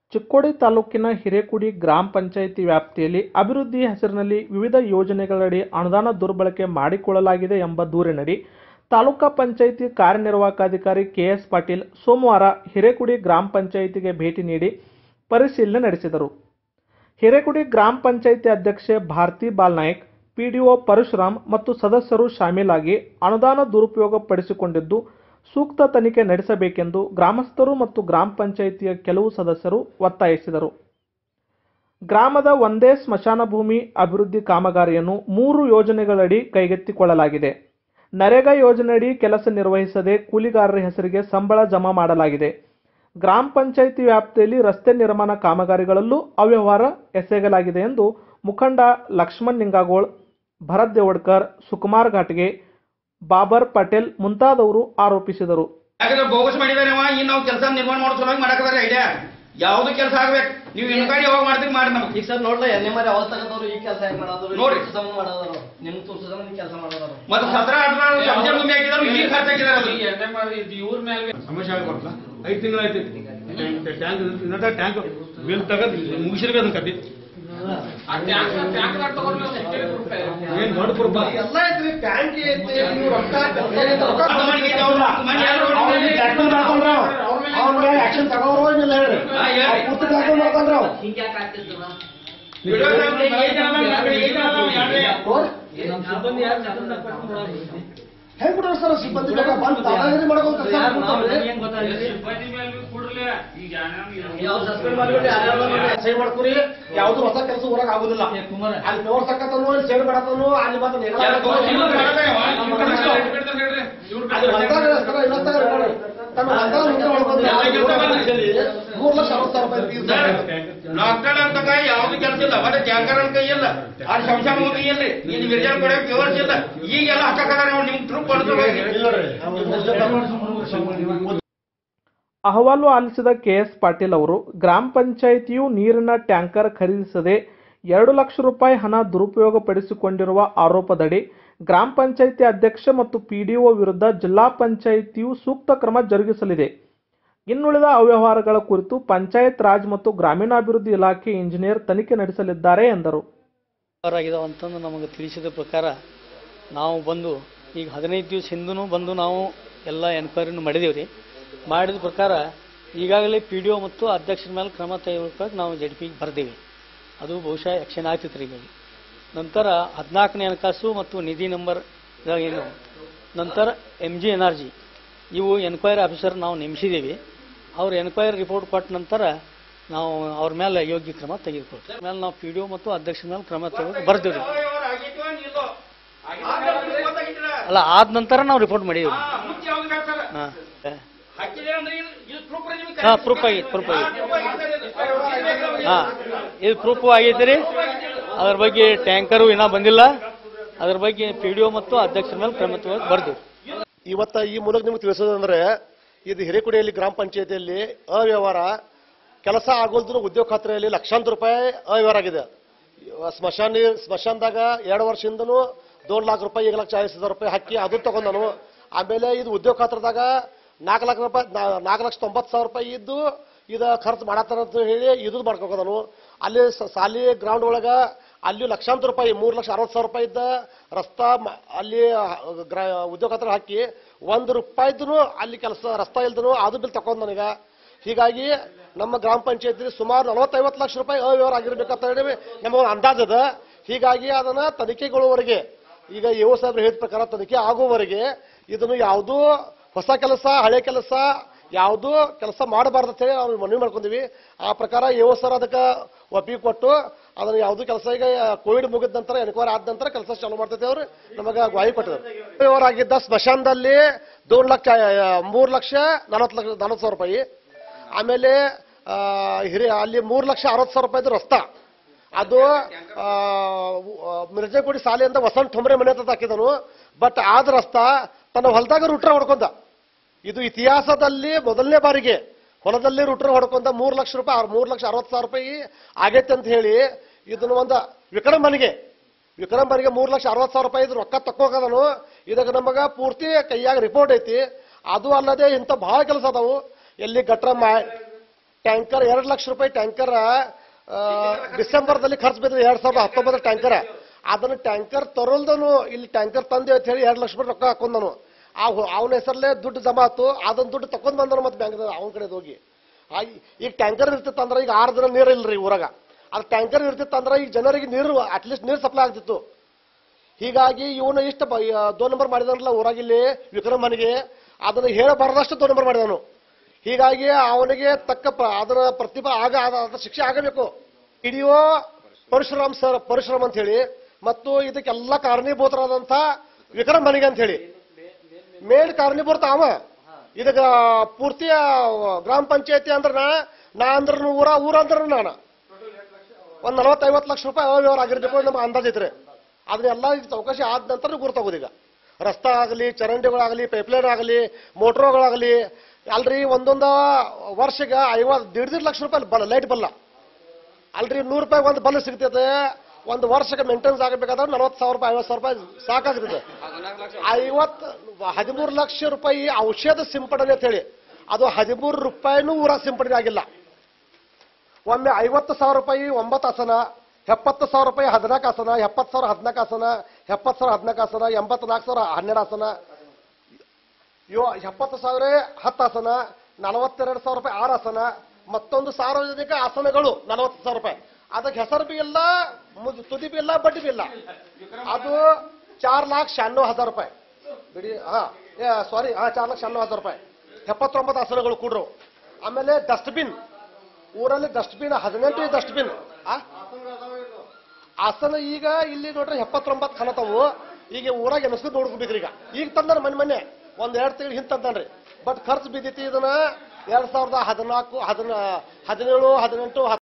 ಚಿಕ್ಕೋಡಿ ತಾಲೂಕಿನ ಹಿರೇಕುಡಿ ಗ್ರಾಮ ಪಂಚಾಯಿತಿ ವ್ಯಾಪ್ತಿಯಲ್ಲಿ ಅಭಿವೃದ್ಧಿ ಹೆಸರಿನಲ್ಲಿ ವಿವಿಧ ಯೋಜನೆಗಳಡಿ ಅನುದಾನ ದುರ್ಬಳಕೆ ಮಾಡಿಕೊಳ್ಳಲಾಗಿದೆ ಎಂಬ ದೂರಿನಡಿ ತಾಲೂಕಾ ಪಂಚಾಯಿತಿ ಕಾರ್ಯನಿರ್ವಾಹಕಾಧಿಕಾರಿ ಕೆಎಸ್ ಪಾಟೀಲ್ ಸೋಮವಾರ ಹಿರೇಕುಡಿ ಗ್ರಾಮ ಪಂಚಾಯಿತಿಗೆ ಭೇಟಿ ನೀಡಿ ಪರಿಶೀಲನೆ ನಡೆಸಿದರು ಹಿರೇಕುಡಿ ಗ್ರಾಮ ಪಂಚಾಯಿತಿ ಅಧ್ಯಕ್ಷೆ ಭಾರತಿ ಬಾಲ್ನಾಯಕ್ ಪಿಡಿಒ ಪರಶುರಾಮ್ ಮತ್ತು ಸದಸ್ಯರು ಶಾಮೀಲಾಗಿ ಅನುದಾನ ದುರುಪಯೋಗ ಪಡಿಸಿಕೊಂಡಿದ್ದು ಸೂಕ್ತ ತನಿಖೆ ನಡೆಸಬೇಕೆಂದು ಗ್ರಾಮಸ್ಥರು ಮತ್ತು ಗ್ರಾಮ ಪಂಚಾಯಿತಿಯ ಕೆಲವು ಸದಸ್ಯರು ಒತ್ತಾಯಿಸಿದರು ಗ್ರಾಮದ ಒಂದೇ ಸ್ಮಶಾನ ಭೂಮಿ ಅಭಿವೃದ್ಧಿ ಕಾಮಗಾರಿಯನ್ನು ಮೂರು ಯೋಜನೆಗಳಡಿ ಕೈಗೆತ್ತಿಕೊಳ್ಳಲಾಗಿದೆ ನರೇಗಾ ಯೋಜನೆಯಡಿ ಕೆಲಸ ನಿರ್ವಹಿಸದೆ ಕೂಲಿಗಾರರ ಹೆಸರಿಗೆ ಸಂಬಳ ಜಮಾ ಮಾಡಲಾಗಿದೆ ಗ್ರಾಮ ಪಂಚಾಯಿತಿ ವ್ಯಾಪ್ತಿಯಲ್ಲಿ ರಸ್ತೆ ನಿರ್ಮಾಣ ಕಾಮಗಾರಿಗಳಲ್ಲೂ ಅವ್ಯವಹಾರ ಎಸಗಲಾಗಿದೆ ಎಂದು ಮುಖಂಡ ಲಕ್ಷ್ಮಣ್ ನಿಂಗಾಗೋಳ್ ಭರತ್ ದೇವಡ್ಕರ್ ಸುಕುಮಾರ್ ಘಾಟ್ಗೆ ಬಾಬರ್ ಪಟೇಲ್ ಮುಂತಾದವರು ಆರೋಪಿಸಿದರು ಯಾಕಂದ್ರೆ ಬೋಗಸ್ ಮಾಡಿದಾರೆ ಅವ ಇನ್ನು ನಾವು ಕೆಲಸ ನಿರ್ಮಾಣ ಮಾಡೋ ಸಲುವಾಗಿ ಮಾಡಕದಾರ ಐಡಿಯಾ ಯಾವ್ದು ಕೆಲಸ ಆಗ್ಬೇಕು ನೀವು ಇನ್ಕ್ವೈರಿ ಯಾವಾಗ ಮಾಡ್ತೀರಿ ಮಾಡಿ ನಮಗೆ ಈಗ ಸರ್ ನೋಡ್ಲ ಎಣ್ಣೆ ಮಾರಿ ಅವಾಗ ತಗದವ್ರು ಈ ಕೆಲಸ ಹೆಂಗ್ ಮಾಡೋದ್ರು ನೋಡ್ರಿ. ಸಂಬಂಧ ಮಾಡೋದ್ರು ನಿಮ್ ತುರ್ಸು ಸಂಬಂಧ ಕೆಲಸ ಮಾಡೋದ್ರು ಮತ್ತೆ ಸತ್ರ ಹದಿನಾರು ಸಂಜೆ ಭೂಮಿ ಹಾಕಿದಾರೆ ಈಗ ಖರ್ಚು ಹಾಕಿದಾರೆ ಅದು ಎಣ್ಣೆ ಮಾಡಿ ಇದು ಇವ್ರ ಮೇಲೆ ಸಮಸ್ಯೆ ಆಗ್ಬಾರ್ದಲ್ಲ ಐದು ತಿಂಗಳು ಆಯ್ತು ಟ್ಯಾಂಕ್ ಇನ್ನದ ಟ್ಯಾಂಕ್ ಬಿಲ್ ತಗದ್ ಮುಗಿಸಿರ್ಬೇಕು ಅದನ್ನ ಕಟ್ಟಿ ಆ ಟ್ಯಾಂಕ್ ಟ್ಯಾಂಕ್ ತಗೊಂಡು ಸಿಕ್ಕಿದ್ರೆ ರೂಪಾಯಿ ಏನ್ ದೊಡ್ಡ ಪ್ರೂಫ್ ಎಲ್ಲ ಐತ್ರಿ ಟ್ಯಾಂಕ್ ಐತಿ ನೀವು ರೊಕ್ಕ ಅದು ಮನೆಗೆ ಐತೆ ಅವ್ರು, ಮನೆ ಯಾರು ಆಕ್ಷನ್ ತಗೋರೋಗಿಲ್ಲ ಹೇಳ್ರಿ ಹಾ, ಹೇಳ್ರಿ. ಪೂರ್ತಿ ಡಾಕ್ಯುಮೆಂಟ್ ಮಾಡ್ಕೊಂಡ್ರ ಅವ್ರು. ವಿಡಿಯೋ ಸಾಹೇಬ್ರು ಐದು ಜನ ಅದಾರ, ಐದು ಜನ ಅದಾರ, ಯಾರ್ರೀ? ಹೆಂಗ್ ಬಿಡ್ರಿ ಸರ್ ಸಿಬ್ಬಂದಿ ಬೇಕಾ ಬಂದ್ ದಾದಾಗಿರಿ ಮಾಡ್ಕೊಂಡ್ ಕೆಲಸ ಮಾಡ್ಕೊಂಡ್ರಿ ಸಿಬ್ಬಂದಿ ಮೇಲೆ ಕೂಡ್ಲೆ ಈಗ ಯಾವ ಸಸ್ಪೆಂಡ್ ಮಾಡ್ಬಿಟ್ಟು ಯಾರ್ಯಾರು ಮಾಡಿ ಸೈನ್ ಮಾಡ್ಕೊರಿ ಯಾವ್ದು ಹೊಸ ಕೆಲಸ ಹೊರಗ್ ಆಗುದಿಲ್ಲ ಅಲ್ಲಿ ಪವರ್ ಸಕ್ಕತ್ತನು ಅಲ್ಲಿ ಸೇಡ್ ಮಾಡತ್ತನು ಅಲ್ಲಿ ಮತ್ತೆ ನೆಗಳ ಯಾರು ಬೋಗಸ್ ಇಲ್ಲ, ಹಾಕತ್ತನು. ಮಾಡಲ್ಲ ಇವ, ಇವ್ರು ಕಳಿಸ್ಕೊ. ಅಲ್ಲಿ ಹೊಲ್ದಾಗ ಇರ್ತಾರ, ಇನ್ನೊಂದ್ದಾಗ ಇರ್ತಾರೆ. ತನ್ನ ಹೊಲ್ದಾಗ ಮುಂದೆ ಹೊಡ್ಕೊಂಡು ಎಲ್ಲ ಕೆಲ್ಸ ಬಂದ್ರಿ. ಮೂರ್ ಲಕ್ಷ ಅರವತ್ತು ಸಾವಿರ ರೂಪಾಯಿ ಫೀಸ್ ಸರ್, ಲಾಕ್ಡೌನ್ ಅಂತ ಕೈ ಯಾವ್ದು ಕೆಲಸ ಇಲ್ಲ ಮತ್ತೆ ಟ್ಯಾಂಕರ್ ಅಂತ ಕೈ ಇಲ್ಲ ಆ ಶಂಶಾನ ಕೈ ಇಲ್ಲ ಇನ್ನು ವಿರ್ಜನ್ ಕೊಡೋ ವ್ಯವಸ್ಥೆ ಇಲ್ಲ ಈಗೆಲ್ಲ ಹಾಕಕದಾರ ಅವ್ರು ನಿಮ್ ಟ್ರೂಪ್ ಹೊಡೆದ್ರಿ ಅಹವಾಲು ಆಲಿಸಿದ ಕೆಎಸ್ ಪಾಟೀಲ್ ಅವರು ಗ್ರಾಮ ಪಂಚಾಯಿತಿಯು ನೀರಿನ ಟ್ಯಾಂಕರ್ ಖರೀದಿಸದೆ ಎರಡು ಲಕ್ಷ ರೂಪಾಯಿ ಹಣ ದುರುಪಯೋಗಪಡಿಸಿಕೊಂಡಿರುವ ಆರೋಪದಡಿ ಗ್ರಾಮ ಪಂಚಾಯಿತಿ ಅಧ್ಯಕ್ಷ ಮತ್ತು ಪಿಡಿಒ ವಿರುದ್ಧ ಜಿಲ್ಲಾ ಪಂಚಾಯಿತಿಯು ಸೂಕ್ತ ಕ್ರಮ ಜರುಗಿಸಲಿದೆ ಇನ್ನುಳಿದ ಅವ್ಯವಹಾರಗಳ ಕುರಿತು ಪಂಚಾಯತ್ ರಾಜ್ ಮತ್ತು ಗ್ರಾಮೀಣಾಭಿವೃದ್ಧಿ ಇಲಾಖೆ ಇಂಜಿನಿಯರ್ ತನಿಖೆ ನಡೆಸಲಿದ್ದಾರೆ ಎಂದರು ಆಗಿದಾವೆ ಅಂತಂದು ನಮಗೆ ತಿಳಿಸಿದ ಪ್ರಕಾರ ನಾವು ಬಂದು ಈಗ ಹದಿನೈದು ದಿವಸ ಹಿಂದೂ ಬಂದು ನಾವು ಎಲ್ಲ ಎನ್ಕ್ವೈರಿನೂ ಮಾಡಿದೇವೆ ರೀ ಮಾಡಿದ ಪ್ರಕಾರ ಈಗಾಗಲೇ ಪಿ ಡಿ ಒ ಮತ್ತು ಅಧ್ಯಕ್ಷರ ಮೇಲೆ ಕ್ರಮ ತೆಗೆದುಕೊಳ್ಳಕ್ಕೆ ನಾವು ಜಡ್ ಪಿಗೆ ಬರ್ದೇವೆ ಅದು ಬಹುಶಃ ಆ್ಯಕ್ಷನ್ ಆಗ್ತಿತ್ತು ರೀ ಈಗ ನಂತರ ಹದಿನಾಲ್ಕನೇ ಹಣಕಾಸು ಮತ್ತು ನಿಧಿ ನಂಬರ್ ಇದಾಗ ಏನು ನಂತರ M G N R G ಇವು ಎನ್ಕ್ವೈರಿ ಆಫೀಸರ್ ನಾವು ನೇಮಿಸಿದ್ದೀವಿ ಅವ್ರು ಎನ್ಕ್ವೈರಿ ರಿಪೋರ್ಟ್ ಕೊಟ್ಟ ನಂತರ ನಾವು ಅವ್ರ ಮೇಲೆ ಯೋಗ್ಯ ಕ್ರಮ ತೆಗೆದುಕೊಳ್ತೀವಿ ಆಮೇಲೆ ನಾವು ಪಿ ಡಿ ಒ ಮತ್ತು ಅಧ್ಯಕ್ಷರ ಮೇಲೆ ಕ್ರಮ ತೆಗೆದು ಬರ್ತೀವಿ ಅಲ್ಲ ಆದ ನಂತರ ನಾವು ರಿಪೋರ್ಟ್ ಮಾಡಿದ್ದೀವಿ ಹಾಂ ಹಾ, proof ಆಗೈತೆ, proof ಹಾಂ ಇದು ಪ್ರೂಫ್ ಆಗೈತೆ ರೀ ಅದ್ರ ಬಗ್ಗೆ ಟ್ಯಾಂಕರು ಇನ್ನೂ ಬಂದಿಲ್ಲ ಅದ್ರ ಬಗ್ಗೆ ಪಿ ಡಿ ಒ ಮತ್ತು ಅಧ್ಯಕ್ಷರ ಮೇಲೆ ಕ್ರಮ ತೆಗೆದು ಬರ್ತೀವಿ ಇವತ್ತ ಈ ಮೂಲಕ ನಿಮ್ಗೆ ತಿಳಿಸೋದಂದ್ರೆ ಇದು ಹಿರೇಕುಡಿಯಲ್ಲಿ ಗ್ರಾಮ ಪಂಚಾಯತಿಯಲ್ಲಿ ಅವ್ಯವಹಾರ ಕೆಲಸ ಆಗೋಲ್ದು ಉದ್ಯೋಗ ಖಾತ್ರಿಯಲ್ಲಿ ಲಕ್ಷಾಂತರ ರೂಪಾಯಿ ಅವ್ಯವಹಾರ ಆಗಿದೆ ಸ್ಮಶಾನ ಸ್ಮಶಾನದಾಗ ಎರಡು ವರ್ಷದಿಂದನೂ ದೋನ್ ಲಾಖ ರೂಪಾಯಿ ಈಗ ಲಕ್ಷ ಐದು ಸಾವಿರ ರೂಪಾಯಿ ಹಾಕಿ ಅದು ತಗೊಂಡನು ಆಮೇಲೆ ಇದು ಉದ್ಯೋಗ ಖಾತ್ರದಾಗ ನಾಲ್ಕು ಲಕ್ಷ ರೂಪಾಯಿ ನಾ- ನಾಲ್ಕು ಲಕ್ಷ ತೊಂಬತ್ತು ಸಾವಿರ ರೂಪಾಯಿ ಇದ್ದು ಇದು ಖರ್ಚು ಮಾಡತ್ತಾರ ಅಂತ ಹೇಳಿ ಇದು ಮಾಡ್ಕೋದನು ಅಲ್ಲಿ ಸ- ಸಾಲಿ ಗ್ರೌಂಡ್ ಒಳಗ ಅಲ್ಲಿ ಲಕ್ಷಾಂತರ ರೂಪಾಯಿ ಮೂರು ಲಕ್ಷ ಅರವತ್ತು ಸಾವಿರ ರೂಪಾಯಿ ಇದ್ದ ರಸ್ತಾ ಮ- ಅಲ್ಲಿ ಗ್ರ ಉದ್ಯೋಗ ಖಾತ್ರ ಹಾಕಿ ಒಂದು ರೂಪಾಯಿದ್ದು ಅಲ್ಲಿ ಕೆಲಸ ರಸ್ತಾ ಇಲ್ದನು ಅದು ಬಿಲ್ ತಗೊಂಡ್ ನನಗ ಹೀಗಾಗಿ ನಮ್ಮ ಗ್ರಾಮ ಪಂಚಾಯತಿ ಸುಮಾರು ನಲವತ್ತೈವತ್ತು ಲಕ್ಷ ರೂಪಾಯಿ ಅವ್ಯವಹಾರ ಆಗಿರ್ಬೇಕಂತ ಹೇಳಿ ನಮ್ಮ ಅಂದಾಜದ ಹೀಗಾಗಿ ಅದನ್ನ ತನಿಖೆಗೊಳ್ಳುವವರೆಗೆ ಈಗ ಯೋ ಸಾಹೇಬ್ರು ಹೇಳಿದ ಪ್ರಕಾರ ತನಿಖೆ ಆಗುವವರೆಗೆ ಇದನ್ನು ಯಾವುದೂ ಹೊಸ ಕೆಲಸ ಹಳೆ ಕೆಲಸ ಯಾವುದೂ ಕೆಲಸ ಮಾಡಬಾರ್ದು ಅಂತ ಹೇಳಿ ನಾವು ಮನವಿ ಮಾಡ್ಕೊಂಡಿವಿ ಆ ಪ್ರಕಾರ ಯೋ ಸರ್ ಅದಕ್ಕೆ ಒಪ್ಪಿಗೆ ಕೊಟ್ಟು ಅದನ್ನು ಯಾವುದೂ ಕೆಲಸ ಈಗ ಕೋವಿಡ್ ಮುಗಿದ ನಂತರ ಎನ್ಕ್ವೈರಿ ಆದ ನಂತರ ಕೆಲಸ ಚಾಲೂ ಮಾಡ್ತೈತೆ ಅವರು ನಮಗೆ ಗ್ವಾಹಿ ಕೊಟ್ಟಿದ್ದಾರೆ ಇವರಾಗಿದ್ದ ಸ್ಮಶಾನದಲ್ಲಿ ದೋನ್ ಲಕ್ಷ ಮೂರು ಲಕ್ಷ ನಲವತ್ತು ಲಕ್ಷ ನಲವತ್ತು ಸಾವಿರ ರೂಪಾಯಿ ಆಮೇಲೆ ಆ, ಹಿರಿಯ ಅಲ್ಲಿ ಮೂರು ಲಕ್ಷ ಅರವತ್ತು ಸಾವಿರ ರೂಪಾಯಿದು ರಸ್ತಾ ಅದು ಆ, ಮಿರ್ಜಾಗುಡಿ ಶಾಲೆಯಿಂದ ವಸಂತ ठोंबरे ಮನೆ ಅಂತ ಹಾಕಿದನು ಬಟ್ ಆದ ರಸ್ತಾ ತನ್ನ ಹೊಲದಾಗ ರೂಟ್ರ ಹೊಡ್ಕೊಂಡ ಇದು ಇತಿಹಾಸದಲ್ಲಿ ಮೊದಲನೇ ಬಾರಿಗೆ ಹೊಲದಲ್ಲಿ ರೂಟ್ರ ಹೊಡ್ಕೊಂಡ ಮೂರು ಲಕ್ಷ ರೂಪಾಯಿ ಮೂರು ಲಕ್ಷ ಅರವತ್ತು ಸಾವಿರ ರೂಪಾಯಿ ಆಗೈತೆ ಅಂತ ಹೇಳಿ ಇದನ್ನ ಒಂದು ವಿಕ್ರಮನಿಗೆ ವಿಕ್ರಮನಿಗೆ ಮೂರು ಲಕ್ಷ ಅರವತ್ತು ಸಾವಿರ ರೂಪಾಯಿ ಇದು ರೊಕ್ಕ ತಕ್ಕೋಗದನು ಇದಕ್ಕೆ ನಮಗ ಪೂರ್ತಿ ಕೈಯಾಗ ರಿಪೋರ್ಟ್ ಐತಿ ಅದು ಅಲ್ಲದೆ ಇಂಥ ಬಹಳ ಕೆಲಸ ಅದಾವು ಎಲ್ಲಿ ಗಟ್ರ ಮಾ ಟ್ಯಾಂಕರ್ ಎರಡು ಲಕ್ಷ ರೂಪಾಯಿ ಟ್ಯಾಂಕರ್ ಡಿಸೆಂಬರ್ದಲ್ಲಿ ಖರ್ಚು ಬಿದ್ದರೆ ಎರಡ್ ಸಾವಿರದ ಹತ್ತೊಂಬತ್ತರ ಟ್ಯಾಂಕರ್ ಅದನ್ನ ಟ್ಯಾಂಕರ್ ತರೋಲ್ದನು ಇಲ್ಲಿ ಟ್ಯಾಂಕರ್ ತಂದೆ ಅಂತ ಹೇಳಿ ಎರಡು ಲಕ್ಷ ರೂಪಾಯಿ ರೊಕ್ಕ ಹಾಕೊಂಡನು ಆ ಅವನ ಹೆಸರಲ್ಲೇ ದುಡ್ಡು ಜಮಾ ಆತು ಅದನ್ನ ದುಡ್ಡು ತಕೊಂಡ್ ಬಂದನು ಮತ್ತೆ ಬ್ಯಾಂಕ್ ಅವನ ಕಡೆ ಹೋಗಿ ಆ, ಈಗ ಟ್ಯಾಂಕರ್ ಇರ್ತಿತ್ತಂದ್ರೆ ಈಗ ಆರು ದಿನ ನೀರು ಇಲ್ರಿ ಊರಾಗ ಅದು ಟ್ಯಾಂಕರ್ ಇರ್ತಿತ್ತಂದ್ರೆ ಈಗ ಜನರಿಗೆ ನೀರು ಅಟ್ಲೀಸ್ಟ್ ನೀರು ಸಪ್ಲೈ ಆಗ್ತಿತ್ತು ಹೀಗಾಗಿ ಇವನು ಇಷ್ಟ ಬ- ಆ, ದೋ ನಂಬರ್ ಮಾಡಿದನಲ್ಲ ಊರಾಗಿಲ್ಲಿ ವಿಕ್ರಮ್ ಮನೆಗೆ ಅದನ್ನು ಹೇಳಬಾರ್ದಷ್ಟು ದೋ ನಂಬರ್ ಮಾಡಿದನು ಹೀಗಾಗಿ ಅವನಿಗೆ ತಕ್ಕ ಪ್ರ- ಅದರ ಪ್ರತಿಭಾ ಆಗ ಅದ- ಅದರ ಶಿಕ್ಷೆ ಆಗಬೇಕು ಹಿಡಿಯೋ ಪರಶುರಾಮ್ ಸರ್ ಪರಶುರಾಮ್ ಅಂತ ಹೇಳಿ ಮತ್ತು ಇದಕ್ಕೆಲ್ಲ ಕಾರಣೀಭೂತರಾದಂಥ ವಿಕ್ರಮ್ ಮನೆಗೆ ಅಂತ ಹೇಳಿ ಮೇನ್ ಕಾರಣೀಭೂತ ಅವ ಇದಕ್ಕ ಪೂರ್ತಿ ಆ ಗ್ರಾಮ ಪಂಚಾಯತಿ ಅಂದ್ರ ನಾ ನಾ ಅಂದ್ರ ಊರ ಊರ ಅಂದ್ರ ನಾನು ಒಂದ್ ನಲವತ್ತೈವತ್ತು ಲಕ್ಷ ರೂಪಾಯಿ ಅವ್ಯವಹಾರ ಆಗಿರ್ಬೇಕು ನಮ್ಮ ಅಂದಾಜ್ ಐತ್ರಿ ಅದನ್ನೆಲ್ಲ ಈಗ ಚೌಕಾಶಿ ಆದ ನಂತರ ಗುರ್ತಾಗೋದು ಈಗ ರಸ್ತಾ ಆಗಲಿ ಚರಂಡಿಗಳಾಗಲಿ ಪೈಪ್ಲೈನ್ ಆಗಲಿ ಮೋಟ್ರೋಗಳಾಗಲಿ ಅಲ್ರಿ ಒಂದೊಂದು ವರ್ಷಕ್ಕೆ ಐವತ್ತು ದೀಡ್ ದೀಡ್ ಲಕ್ಷ ರೂಪಾಯಿ ಬಲ್ಲ ಲೈಟ್ ಬಲ್ಲ ಅಲ್ರಿ ನೂರು ರೂಪಾಯಿ ಒಂದು ಬಲ್ಲ ಸಿಗ್ತದೆ ಒಂದು ವರ್ಷಕ್ಕೆ ಮೇಂಟೆನೆನ್ಸ್ ಆಗಬೇಕಾದ್ರೆ ನಲವತ್ತು ಸಾವಿರ ರೂಪಾಯಿ ಐವತ್ತು ಸಾವಿರ ರೂಪಾಯಿ ಸಾಕಾಗ್ತದೆ ಐವತ್ತು ಹದಿಮೂರು ಲಕ್ಷ ರೂಪಾಯಿ ಔಷಧ ಸಿಂಪಡಣೆ ಅಂತ ಹೇಳಿ ಅದು ಹದಿಮೂರು ರೂಪಾಯಿನೂ ಊರ ಸಿಂಪಡಣೆ ಆಗಿಲ್ಲ ಒಮ್ಮೆ ಐವತ್ತು ಸಾವಿರ ರೂಪಾಯಿ ಒಂಬತ್ತು ಆಸನ ಎಪ್ಪತ್ತು ಸಾವಿರ ರೂಪಾಯಿ ಹದಿನಾಲ್ಕು ಆಸನ ಎಪ್ಪತ್ತು ಸಾವಿರ ಹದಿನಾಲ್ಕು ಆಸನ ಎಪ್ಪತ್ತು ಸಾವಿರ ಹದಿನಾಲ್ಕು ಆಸನ ಎಂಬತ್ನಾಲ್ಕು ಸಾವಿರ ಹನ್ನೆರಡು ಆಸನ ಯೋ ಎಪ್ಪತ್ತು ಸಾವಿರ ಹತ್ತು ಆಸನ ನಲವತ್ತೆರಡು ಸಾವಿರ ರೂಪಾಯಿ ಆರು ಆಸನ ಮತ್ತೊಂದು ಸಾರ್ವಜನಿಕ ಆಸನಗಳು ನಲವತ್ತು ಸಾವಿರ ರೂಪಾಯಿ ಅದಕ್ಕೆ ಹೆಸರು ಬಿ ಇಲ್ಲ ಮುದ್- ತುದಿ ಬಿ ಇಲ್ಲ ಬಡ್ಡಿ ಬಿ ಇಲ್ಲ ಅದು ಚಾರ್ ಲಾಖ್ ಶಹಾನ್ನೋ ಹಜಾರ್ ರೂಪಾಯಿ ಬಿಡಿ ಹಾ ಸಾರಿ ಹಾ ಚಾರ್ ಲಾಖ್ ಶಹಾನ್ನೋ ಹಜಾರ್ ರೂಪಾಯಿ ಎಪ್ಪತ್ತೊಂಬತ್ತು ಆಸನಗಳು ಕೂಡ್ರು ಆಮೇಲೆ ಡಸ್ಟ್ಬಿನ್ ಊರಲ್ಲಿ ಡಸ್ಟ್ಬಿನ್ ಹದಿನೆಂಟು ಡಸ್ಟ್ಬಿನ್ ಆಸನ ಈಗ ಇಲ್ಲಿ ನೋಡ್ರಿ ಎಪ್ಪತ್ತೊಂಬತ್ತು ಖನತವು ಈಗ ಊರಾಗ ಎನಸ್ಕೊಂಡು ನೋಡ್ಕೊಬೇಕ್ರಿ ಈಗ ಈಗ ತಂದಾರ ಮನೆ ಮನೆ ಒಂದ್ ಎರಡ್ ತಿಂಗಳು ಹಿಂದ್ ತಂದಾನ್ರಿ ಬಟ್ ಖರ್ಚು ಬಿದ್ದೈತಿ ಇದನ್ನ ಎರಡ್ ಸಾವಿರದ ಹದಿನಾಲ್ಕು ಹದಿನ ಹದಿನೇಳು ಹದಿನೆಂಟು